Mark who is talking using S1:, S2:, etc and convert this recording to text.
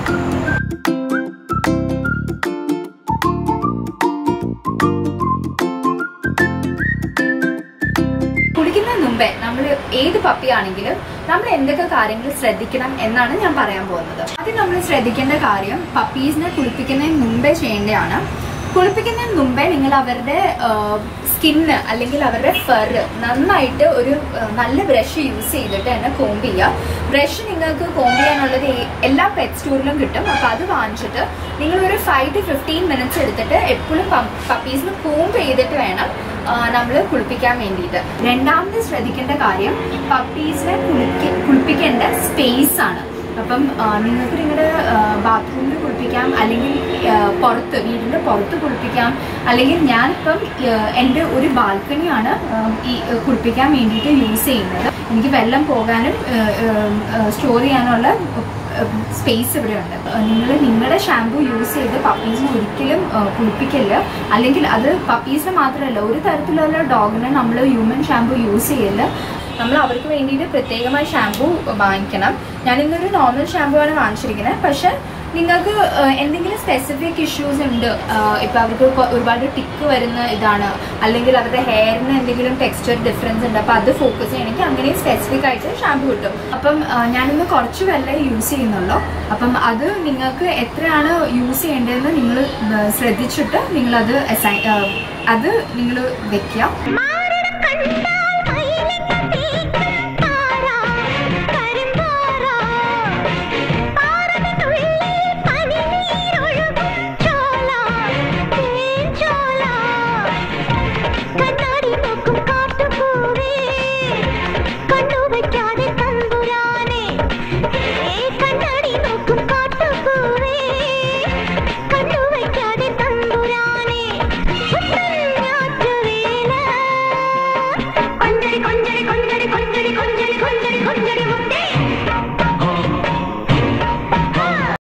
S1: കുളിക്കുന്നതിന് മുമ്പേ നമ്മൾ ഏത് പപ്പിയാണെങ്കിലും നമ്മൾ എന്തൊക്കെ കാര്യങ്ങൾ ശ്രദ്ധിക്കണം എന്നാണ് ഞാൻ പറയാൻ പോകുന്നത് ആദ്യം നമ്മൾ ശ്രദ്ധിക്കേണ്ട കാര്യം പപ്പീസിനെ കുളിപ്പിക്കുന്നതിന് മുമ്പേ ചെയ്യേണ്ടതാണ് കുളിപ്പിക്കുന്നതിന് മുമ്പേ നിങ്ങൾ അവരുടെ സ്കിന്ന് അല്ലെങ്കിൽ അവരുടെ ഫർ നന്നായിട്ട് ഒരു ആ, നല്ല ബ്രഷ് യൂസ് ചെയ്തിട്ട് തന്നെ കോംബ് ചെയ്യുക ബ്രഷ് നിങ്ങൾക്ക് കോംബ് ചെയ്യാനുള്ളത് ഈ എല്ലാ പെറ്റ് സ്റ്റോറിലും കിട്ടും അപ്പോൾ അത് വാങ്ങിച്ചിട്ട് നിങ്ങൾ ഒരു ഫൈവ് ടു ഫിഫ്റ്റീൻ മിനിറ്റ്സ് എടുത്തിട്ട് എപ്പോഴും പപ്പീസിന് കോംബ് ചെയ്തിട്ട് വേണം നമ്മൾ കുളിപ്പിക്കാൻ വേണ്ടിയിട്ട് രണ്ടാമത് ശ്രദ്ധിക്കേണ്ട കാര്യം പപ്പീസിനെ കുളിക്ക കുളിപ്പിക്കേണ്ട സ്പേസ് ആണ് അപ്പം ആ, നിങ്ങൾക്ക് നിങ്ങളുടെ ബാത്റൂമിൽ കുളിപ്പിക്കാം അല്ലെങ്കിൽ ആ, പുറത്ത് വീടിൻ്റെ പുറത്ത് കുളിപ്പിക്കാം അല്ലെങ്കിൽ ഞാനിപ്പം ആ, എൻ്റെ ഒരു ബാൽക്കണിയാണ് ആ, ഈ ആ, കുളിപ്പിക്കാൻ വേണ്ടിയിട്ട് യൂസ് ചെയ്യുന്നത് എനിക്ക് വെള്ളം പോകാനും സ്റ്റോർ ചെയ്യാനുള്ള സ്പേസ് ഇവിടെ ഉണ്ട് നിങ്ങൾ നിങ്ങളുടെ ഷാമ്പു യൂസ് ചെയ്ത് പപ്പീസിനെ ഒരിക്കലും ആ, കുളിപ്പിക്കല്ല് അല്ലെങ്കിൽ അത് പപ്പീസിനെ മാത്രമല്ല ഒരു തരത്തിലുള്ള ഡോഗിനെ നമ്മൾ ഹ്യൂമൻ ഷാമ്പു യൂസ് ചെയ്യല് നമ്മൾ അവർക്ക് വേണ്ടിയിട്ട് പ്രത്യേകമായി ഷാമ്പു വാങ്ങിക്കണം ഞാൻ ഇന്നൊരു നോർമൽ ഷാമ്പു ആണ് വാങ്ങിച്ചിരിക്കുന്നത് പക്ഷെ നിങ്ങൾക്ക് ആ, എന്തെങ്കിലും സ്പെസിഫിക് ഇഷ്യൂസ് ഉണ്ട് ഇപ്പം അവർക്ക് കൊ- ഒരുപാട് ടിക്ക് വരുന്ന ഇതാണ് അല്ലെങ്കിൽ അവരുടെ ഹെയറിന് എന്തെങ്കിലും ടെക്സ്ചർ ഡിഫറൻസ് ഉണ്ട് അപ്പോൾ അത് ഫോക്കസ് ചെയ്യണമെങ്കിൽ അങ്ങനെ സ്പെസിഫിക് ആയിട്ട് ഷാമ്പു കിട്ടും അപ്പം ആ, ഞാനിന്ന് കുറച്ച് വെള്ളം യൂസ് ചെയ്യുന്നുള്ളൂ അപ്പം അത് നിങ്ങൾക്ക് എത്രയാണ് യൂസ് ചെയ്യേണ്ടതെന്ന് നിങ്ങൾ ശ്രദ്ധിച്ചിട്ട് നിങ്ങളത് assign- ആ, അത് നിങ്ങൾ വെക്കുക